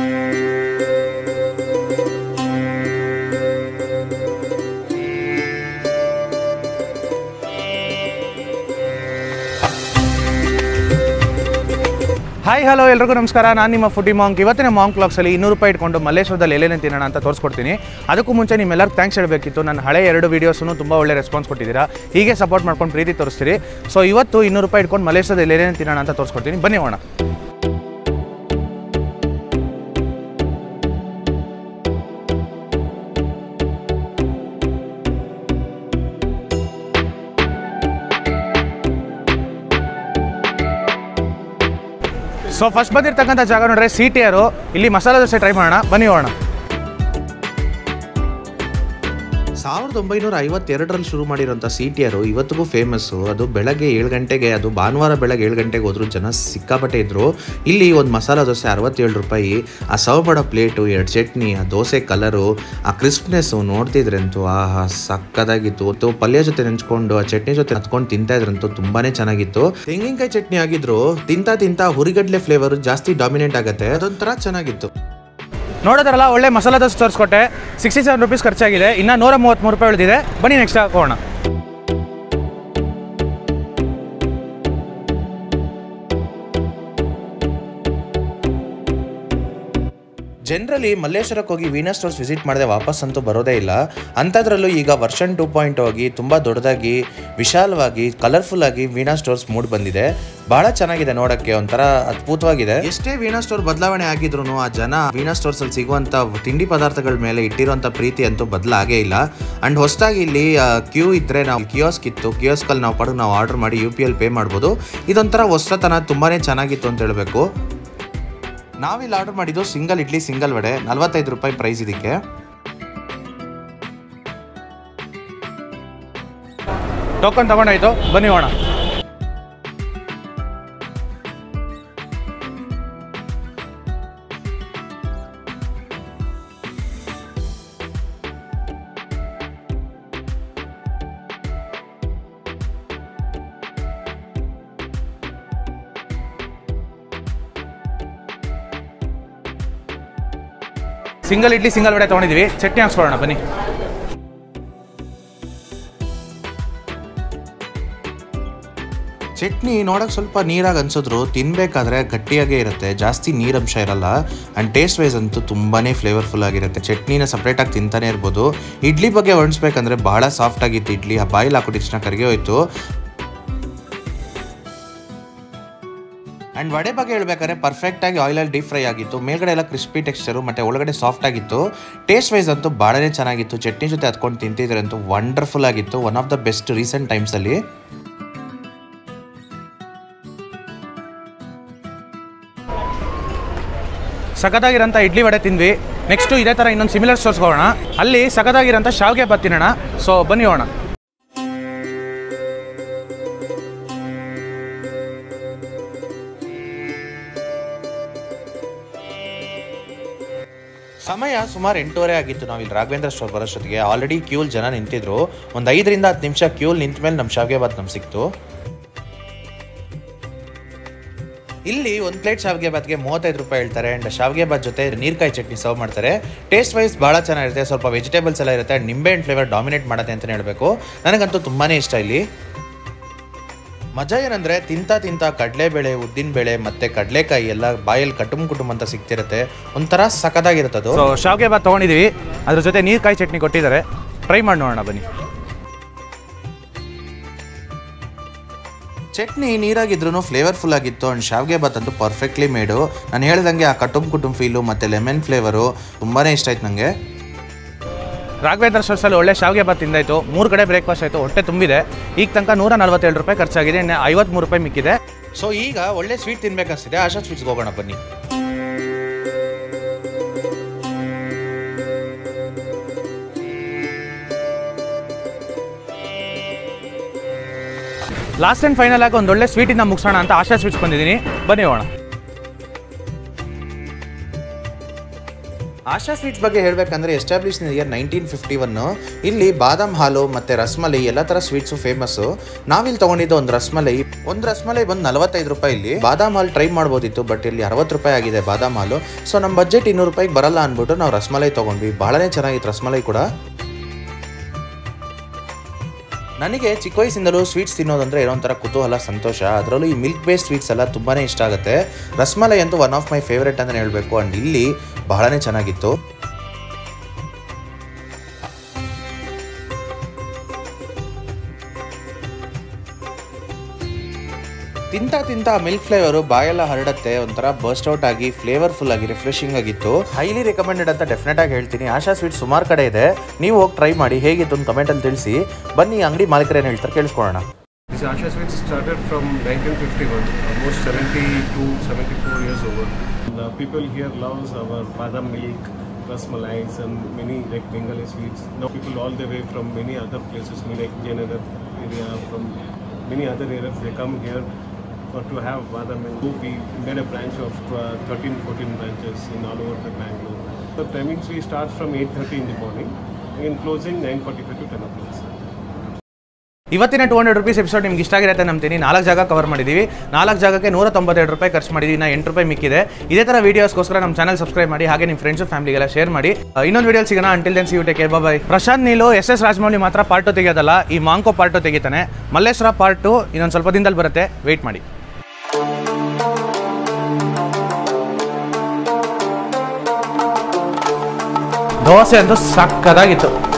Hi hello ಎಲ್ರಿಗೂ ನಮಸ್ಕಾರ ನಾನು ನಿಮ್ಮ ಫುಡಿ ಮಾಂಕ್ ಇವತ್ತಿನ ಮಾಂಕ್ ಕ್ಲಾಕ್ಸಲ್ಲಿ ಇನ್ನೂರು ರೂಪಾಯಿ ಇಟ್ಕೊಂಡು ಮಲ್ಲೇಶ್ವರದಲ್ಲಿ ಎಲ್ಲೇನೇ ತಿನ್ನೋಣ ಅಂತ ತೋರಿಸ್ಕೊಡ್ತೀನಿ ಅದಕ್ಕೂ ಮುಂಚೆ ನಿಮ್ಮೆಲ್ಲರಿಗೂ ಥ್ಯಾಂಕ್ಸ್ ಹೇಳಬೇಕಿತ್ತು ನನ್ನ ಹಳೆ ಎರಡು ವೀಡಿಯೋಸನ್ನು ತುಂಬ ಒಳ್ಳೆ ರೆಸ್ಪಾನ್ಸ್ ಕೊಟ್ಟಿದ್ದೀರಾ ಹೀಗೆ ಸಪೋರ್ಟ್ ಮಾಡ್ಕೊಂಡು ಪ್ರೀತಿ ತೋರಿಸ್ತೀರಿ ಸೊ ಇವತ್ತು ಇನ್ನೂರು ರೂಪಾಯಿ ಇಟ್ಕೊಂಡು ಮಲ್ಲೇಶ್ವರದಲ್ಲಿ ಎಲ್ಲೇನೇ ತಿನ್ನೋಣ ಅಂತ ತೋರಿಸ್ಕೊಡ್ತೀನಿ ಬನ್ನಿ ಹೋಣ ಸೊ ಫಸ್ಟ್ ಬಂದಿರ್ತಕ್ಕಂಥ ಜಾಗ ನೋಡ್ರೆ ಸಿ ಟಿ ಆರು ಇಲ್ಲಿ ಮಸಾಲೆ ದೋಸೆ ಟ್ರೈ ಮಾಡೋಣ ಬನ್ನಿ ಹೋಣ ಸಾವಿರದ ಒಂಬೈನೂರ ಐವತ್ತೆರಡರಲ್ಲಿ ಶುರು ಮಾಡಿರೋಂಥ ಸಿ ಟಿ ಆರು ಇವತ್ತಿಗೂ ಫೇಮಸ್ಸು ಅದು ಬೆಳಗ್ಗೆ ಏಳು ಗಂಟೆಗೆ ಅದು ಭಾನುವಾರ ಬೆಳಗ್ಗೆ ಏಳು ಗಂಟೆಗೆ ಹೋದ್ರು ಜನ ಸಿಕ್ಕಾಪಟ್ಟೆ ಇದ್ರು ಇಲ್ಲಿ ಒಂದು ಮಸಾಲ ದೋಸೆ ಅರವತ್ತೇಳು ರೂಪಾಯಿ ಆ ಸರ್ವ್ ಮಾಡೋ ಪ್ಲೇಟು ಎರಡು ಚಟ್ನಿ ಆ ದೋಸೆ ಕಲರು ಆ ಕ್ರಿಸ್ಪ್ನೆಸ್ಸು ನೋಡ್ತಿದ್ರಂತೂ ಆಹಾ ಸಕ್ಕದಾಗಿತ್ತು ಮತ್ತು ಪಲ್ಯ ಜೊತೆ ನೆಂಚ್ಕೊಂಡು ಆ ಚಟ್ನಿ ಜೊತೆ ಹತ್ಕೊಂಡು ತಿಂತಾ ಇದ್ರಂತೂ ತುಂಬಾನೇ ಚೆನ್ನಾಗಿತ್ತು ತೆಂಗಿನಕಾಯಿ ಚಟ್ನಿ ಆಗಿದ್ರು ತಿಂತಾ ತಿಂತಾ ಹುರಿಗಡ್ಲೆ ಫ್ಲೇವರ್ ಜಾಸ್ತಿ ಡಾಮಿನೇಟ್ ಆಗುತ್ತೆ ಅದೊಂಥರ ಚೆನ್ನಾಗಿತ್ತು ನೋಡೋದ್ರಲ್ಲ ಒಳ್ಳೆ ಮಸಾಲೆ ದೋಸೆ ತೋರಿಸ್ಕೊಟ್ಟೆ ಸಿಕ್ಸ್ಟಿ ಸೆವೆನ್ ರುಪೀಸ್ ಖರ್ಚಾಗಿದೆ ಇನ್ನು ನೂರ ಮೂವತ್ತ್ಮೂರು ರೂಪಾಯಿ ಉಳಿದಿದೆ ಬನ್ನಿ ನೆಕ್ಸ್ಟ್ ಹಾಕೋಣ ಜನರಲಿ ಮಲ್ಲೇಶ್ವರಕ್ಕೆ ಹೋಗಿ ವೀನಾ ಸ್ಟೋರ್ಸ್ ವಿಸಿಟ್ ಮಾಡದೆ ವಾಪಸ್ ಅಂತೂ ಬರೋದೇ ಇಲ್ಲ ಅಂಥದ್ರಲ್ಲೂ ಈಗ ವರ್ಷನ್ ಟೂ ಪಾಯಿಂಟ್ ಹೋಗಿ ತುಂಬ ದೊಡ್ಡದಾಗಿ ವಿಶಾಲವಾಗಿ ಕಲರ್ಫುಲ್ ಆಗಿ ವೀಣಾ ಸ್ಟೋರ್ಸ್ ಮೂಡ್ ಬಂದಿದೆ ಬಹಳ ಚೆನ್ನಾಗಿದೆ ನೋಡಕ್ಕೆ ಒಂಥರ ಅದ್ಭುತವಾಗಿದೆ ಎಷ್ಟೇ ವೀಣಾ ಸ್ಟೋರ್ ಬದಲಾವಣೆ ಆಗಿದ್ರು ಆ ಜನ ವೀಣಾ ಸ್ಟೋರ್ಸ್ ಅಲ್ಲಿ ಸಿಗುವಂತ ತಿಂಡಿ ಪದಾರ್ಥಗಳ ಮೇಲೆ ಇಟ್ಟಿರುವಂತ ಪ್ರೀತಿ ಅಂತೂ ಬದಲಾಗೇ ಇಲ್ಲ ಅಂಡ್ ಹೊಸದಾಗಿ ಇಲ್ಲಿ ಕ್ಯೂ ಇದ್ರೆ ನಾವು ಕಿಯೋಸ್ಕ್ ಇತ್ತು ಕಿಯೋಸ್ಕ್ ಅಲ್ಲಿ ನಾವು ಪಡೆದು ನಾವು ಆರ್ಡರ್ ಮಾಡಿ ಯು ಪಿ ಎಲ್ ಪೇ ಮಾಡ್ಬೋದು ಇದೊಂಥರ ಹೊಸತನ ತುಂಬಾನೇ ಚೆನ್ನಾಗಿತ್ತು ಅಂತ ಹೇಳಬೇಕು ನಾವಿಲ್ಲಿ ಆರ್ಡರ್ ಮಾಡಿದ್ದು ಸಿಂಗಲ್ ಇಡ್ಲಿ ಸಿಂಗಲ್ ವಡೆ ನಲ್ವತ್ತೈದು ರೂಪಾಯಿ ಪ್ರೈಸ್ ಇದಕ್ಕೆ ಟೋಕನ್ ತಗೊಂಡಾಯ್ತು ಬನ್ನಿ ಹೋಣ ಸಿಂಗಲ್ ಇಡ್ಲಿ ಸಿಂಗಲ್ ವಡೆ ತೊಗೊಂಡಿದ್ದೀವಿ ಚಟ್ನಿ ಹಾಕ್ಸ್ಕೊಳ್ಳೋಣ ಬನ್ನಿ ಚಟ್ನಿ ನೋಡಕ್ಕೆ ಸ್ವಲ್ಪ ನೀರಾಗಿ ಅನ್ಸಿದ್ರು ತಿನ್ಬೇಕಾದ್ರೆ ಗಟ್ಟಿಯಾಗೇ ಇರುತ್ತೆ ಜಾಸ್ತಿ ನೀರಂಶ ಇರಲ್ಲ ಆ್ಯಂಡ್ ಟೇಸ್ಟ್ ವೈಸ್ ಅಂತೂ ತುಂಬಾ ಫ್ಲೇವರ್ಫುಲ್ ಆಗಿರುತ್ತೆ ಚಟ್ನಿನ ಸಪ್ರೇಟಾಗಿ ತಿಂತಾನೆ ಇರ್ಬೋದು ಇಡ್ಲಿ ಬಗ್ಗೆ ವರ್ಣಿಸ್ಬೇಕಂದ್ರೆ ಬಹಳ ಸಾಫ್ಟ್ ಆಗಿತ್ತು ಇಡ್ಲಿ ಆ ಬಾಯಿಲ್ ಹಾಕೊಟ್ಟು ತಕ್ಷಣ ಕರಗಿ ಹೋಯ್ತು ಆ್ಯಂಡ್ ವಡೆ ಬಗ್ಗೆ ಹೇಳ್ಬೇಕಾದ್ರೆ ಪರ್ಫೆಕ್ಟಾಗಿ ಆಯಿಲಲ್ಲಿ ಡೀಪ್ ಫ್ರೈ ಆಗಿತ್ತು ಮೇಲ್ಗಡೆ ಎಲ್ಲ ಕ್ರಿಸ್ಪಿ ಟೆಕ್ಸ್ಚರು ಮತ್ತು ಒಳಗಡೆ ಸಾಫ್ಟ್ ಆಗಿತ್ತು ಟೇಸ್ಟ್ ವೈಸ್ ಅಂತೂ ಭಾಳನೇ ಚೆನ್ನಾಗಿತ್ತು ಚಟ್ನಿ ಜೊತೆ ಹತ್ಕೊಂಡು ತಿಂತಿದ್ರೆ ಅಂತೂ ವಂಡರ್ಫುಲ್ ಆಗಿತ್ತು one of the best recent ಟೈಮ್ಸಲ್ಲಿ ಸಖತ್ತಾಗಿರೋಂಥ ಇಡ್ಲಿ ವಡೆ ತಿಂದ್ವಿ ನೆಕ್ಸ್ಟು ಇದೇ ಥರ ಇನ್ನೊಂದು ಸಿಮಿಲರ್ ಸ್ಟೋರ್ಸ್ಗೆ ಹೋಗೋಣ ಅಲ್ಲಿ ಸಖತ್ತಾಗಿರೋಂಥ ಶಾವಿಗೆ ಬಾತ್ ತಿನ್ನೋಣ ಸೊ ಬನ್ನಿ ಹೋಗೋಣ ಸಮಯ ಸುಮಾರು ಎಂಟೂವರೆ ಆಗಿತ್ತು ನಾವು ಇಲ್ಲಿ ರಾಘವೇಂದ್ರ ಸ್ಟೋರ್ ಬರೋಷ್ಟೊತ್ತಿಗೆ ಆಲ್ರೆಡಿ ಕ್ಯೂಲ್ ಜನ ನಿಂತಿದ್ರು ಒಂದು ಐದರಿಂದ ಹತ್ತು ನಿಮಿಷ ಕ್ಯೂಲ್ ನಿಂತ ಮೇಲೆ ನಮ್ಮ ಶಾವಿಗೆ ಬಾತ್ ನಮ್ಗೆ ಸಿಕ್ತು ಇಲ್ಲಿ ಒಂದು ಪ್ಲೇಟ್ ಶಾವಿಗೆ ಬಾತ್ಗೆ ಮೂವತ್ತೈದು ರೂಪಾಯಿ ಹೇಳ್ತಾರೆ ಆ್ಯಂಡ್ ಶಾವಿಗೆ ಬಾತ್ ಜೊತೆ ನೀರ್ಕಾಯಿ ಚಟ್ನಿ ಸರ್ವ್ ಮಾಡ್ತಾರೆ ಟೇಸ್ಟ್ ವೈಸ್ ಭಾಳ ಚೆನ್ನಾಗಿರುತ್ತೆ ಸ್ವಲ್ಪ ವೆಜಿಟೇಬಲ್ಸ್ ಎಲ್ಲ ಇರುತ್ತೆ ಆ್ಯಂಡ್ ನಿಂಬೆ ಹಣ್ಣು ಫ್ಲೇವರ್ ಡಾಮಿನೇಟ್ ಮಾಡುತ್ತೆ ಅಂತಲೇ ಹೇಳಬೇಕು ನನಗಂತೂ ತುಂಬಾ ಇಷ್ಟ ಇಲ್ಲಿ ಮಜಾ ಏನಂದ್ರೆ ತಿಂತಾ ತಿಂತಾ ಕಡಲೆಬೇಳೆ ಉದ್ದಿನಬೇಳೆ ಮತ್ತೆ ಕಡಲೆಕಾಯಿ ಎಲ್ಲ ಬಾಯಲ್ಲಿ ಕಟುಮ್ ಕುಟುಂಬ ಅಂತ ಸಿಗ್ತಿರುತ್ತೆ ಒಂಥರ ಸಖತ್ತಾಗಿರುತ್ತೆ ಅದು ಸೊ ಶಾವಿಗೆ ಬಾತ್ ತೊಗೊಂಡಿದ್ದೀವಿ ಅದ್ರ ಜೊತೆ ನೀರ್ಕಾಯಿ ಚಟ್ನಿ ಕೊಟ್ಟಿದ್ದಾರೆ ಟ್ರೈ ಮಾಡಿ ನೋಡೋಣ ಬನ್ನಿ ಚಟ್ನಿ ನೀರಾಗಿದ್ರು ಫ್ಲೇವರ್ಫುಲ್ ಆಗಿತ್ತು ಆ್ಯಂಡ್ ಶಾವಿಗೆ ಬಾತ್ ಅಂತೂ ಪರ್ಫೆಕ್ಟ್ಲಿ ಮೇಡು ನಾನು ಹೇಳ್ದಂಗೆ ಆ ಕಟುಂಬ ಕುಟುಂಬ ಫೀಲು ಮತ್ತು ಲೆಮನ್ ಫ್ಲೇವರು ತುಂಬಾ ಇಷ್ಟ ಆಯ್ತು ನನಗೆ ರಾಘವೇಂದ್ರ ಸ್ಟೋರ್ಸಲ್ಲಿ ಒಳ್ಳೆ ಶಾವಿಗೆ ಬಾತ್ ತಿಂದಾಯ್ತು ಮೂರು ಕಡೆ ಬ್ರೇಕ್ಫಾಸ್ಟ್ ಆಯಿತು ಹೊಟ್ಟೆ ತುಂಬಿದೆ ಈಗ ತನಕ ನೂರ ನಲ್ವತ್ತೇಳು ರೂಪಾಯಿ ಖರ್ಚಾಗಿದೆ ಇನ್ನು ಐವತ್ಮೂರು ರೂಪಾಯಿ ಮಿಕ್ಕಿದೆ ಸೊ ಈಗ ಒಳ್ಳೆ ಸ್ವೀಟ್ ತಿನ್ಬೇಕನ್ಸ್ತಿದೆ ಆಶಾ ಸ್ವೀಟ್ಸ್ಗೆ ಹೋಗೋಣ ಬನ್ನಿ ಲಾಸ್ಟ್ ಆ್ಯಂಡ್ ಫೈನಲ್ ಆಗಿ ಒಂದು ಒಳ್ಳೆ ಸ್ವೀಟಿಂದ ಮುಗಿಸೋಣ ಅಂತ ಆಶಾ ಸ್ವೀಟ್ಸ್ ಬಂದಿದ್ದೀನಿ ಬನ್ನಿ ಹೋಗೋಣ ಆಶಾ ಸ್ವೀಟ್ಸ್ ಬಗ್ಗೆ ಹೇಳಬೇಕಂದ್ರೆ establish in year nineteen fifty one ಇಲ್ಲಿ ಬಾದಾಮ್ ಹಾಲು ಮತ್ತು ರಸ್ಮಲೈ ಎಲ್ಲ ಥರ ಸ್ವೀಟ್ಸು ಫೇಮಸ್ಸು ನಾವಿಲ್ಲಿ ತೊಗೊಂಡಿದ್ದು ಒಂದು ರಸ್ಮಲೈ ಒಂದು ರಸ್ಮಲೈ ಬಂದು ನಲವತ್ತೈದು ರೂಪಾಯಿ ಇಲ್ಲಿ ಬಾದಾಮ್ ಹಾಲು ಟ್ರೈ ಮಾಡ್ಬೋದಿತ್ತು ಬಟ್ ಇಲ್ಲಿ ಅರವತ್ತು ರೂಪಾಯಿ ಆಗಿದೆ ಬಾದಾಮ್ ಹಾಲು ಸೊ ನಮ್ಮ ಬಜೆಟ್ ಇನ್ನೂರು ರೂಪಾಯಿಗೆ ಬರಲ್ಲ ಅಂದ್ಬಿಟ್ಟು ನಾವು ರಸ್ಮಲೈ ತೊಗೊಂಡ್ವಿ ಭಾಳನೇ ಚೆನ್ನಾಗಿತ್ತು ರಸ್ಮಲೈ ಕೂಡ ನನಗೆ ಚಿಕ್ಕ ವಯಸ್ಸಿಂದಲೂ ಸ್ವೀಟ್ಸ್ ತಿನ್ನೋದಂದ್ರೆ ಏನೋ ಒಂಥರ ಕುತೂಹಲ ಸಂತೋಷ ಅದರಲ್ಲೂ ಈ ಮಿಲ್ಕ್ ಬೇಸ್ಡ್ ಸ್ವೀಟ್ಸ್ ಎಲ್ಲ ತುಂಬಾ ಇಷ್ಟ ಆಗುತ್ತೆ ರಸ್ಮಲೈ ಅಂತೂ ಒನ್ ಆಫ್ ಮೈ ಫೇವ್ರೆಟ್ ಅಂತಲೇ ಹೇಳಬೇಕು ಆ್ಯಂಡ್ ಇಲ್ಲಿ ಬಹಳನೇ ಚೆನ್ನಾಗಿತ್ತು ತಿಂತ ತಿಂತ ಮಿಲ್ಕ್ ಫ್ಲೇವರು ಬಾಯೆಲ್ಲ ಹರಡತ್ತೆ ಒಂಥರ ಬರ್ಸ್ಟ್ ಔಟ್ ಆಗಿ ಫ್ಲೇವರ್ಫುಲ್ ಆಗಿ ರಿಫ್ರೆಶಿಂಗ್ ಆಗಿತ್ತು ಹೈಲಿ ರೆಕಮೆಂಡೆಡ್ ಅಂತ ಡೆಫಿನೆಟ್ ಆಗಿ ಹೇಳ್ತೀನಿ ಆಶಾ ಸ್ವೀಟ್ ಸುಮಾರು ಕಡೆ ಇದೆ ನೀವು ಹೋಗಿ ಟ್ರೈ ಮಾಡಿ ಹೇಗಿತ್ತು ಅಂತ ಕಮೆಂಟಲ್ಲಿ ತಿಳಿಸಿ ಬನ್ನಿ ಅಂಗಡಿ ಮಾಲೀಕರು ಏನು ಹೇಳ್ತಾರೆ ಕೇಳಿಸ್ಕೊಳ್ಳೋಣ This Asha Sweets started from 1951, almost 72, 74 years over. And, uh, people here loves our badam milk, rasmalais and many like Bengali sweets. Now people all the way from many other places, like Janagar area, from many other areas, they come here for to have badam milk. We made a branch of uh, 13, 14 branches in all over the Bangalore. So timings we start from 8.30 in the morning and closing 9.45 to 10 o'clock. sir. ಇವತ್ತಿನ two hundred rupees episode ನಿಮ್ಗೆ ಇಷ್ಟ ಆಗಿರುತ್ತೆ ನಂಬ್ತೀನಿ ನಾಲ್ಕು ಜಾಗ cover ಮಾಡಿದ್ದೀವಿ ನಾಲ್ಕು ಜಾಗಕ್ಕೆ ನೂರ ತೊಂಬತ್ತೆರಡು ರೂಪಾಯಿ ಖರ್ಚು ಮಾಡಿದ್ದೀವಿ ನಾ ಎಂಟು ರೂಪಾಯಿ ಮಿಕ್ಕಿದೆ ಇದೇ ಥರ ವೀಡಿಯೋಸ್ಗೋಸ್ಕರ ನಮ್ಮ ಚಾನಲ್ ಸಬ್ಸ್ಕ್ರೈಬ್ ಮಾಡಿ ಹಾಗೆ ನಿಮ್ಮ ಫ್ರೆಂಡ್ಸ್ ಫ್ಯಾಮಿಲಿಗೆಲ್ಲ ಶೇರ್ ಮಾಡಿ ಆ, ಇನ್ನೊಂದು ವಿಡಿಯೋ ಸಿಗೋಣ until then see you take bye Prashant Neel S S Rajamouli ಮಾತ್ರ ಪಾರ್ಟು ತೆಗೆಯೋದಲ್ಲ ಈ ಮಾಂಕೋ ಪಾರ್ಟು ತೆಗಿತಾನೆ ಮಲ್ಲೇಶ್ವರ ಪಾರ್ಟು ಇನ್ನೊಂದು ಸ್ವಲ್ಪ ದಿನದಲ್ಲಿ ಬರುತ್ತೆ ವೆಯ್ಟ್ ಮಾಡಿ ದೋಸೆ ಅಂತೂ ಸಕ್ಕದಾಗಿತ್ತು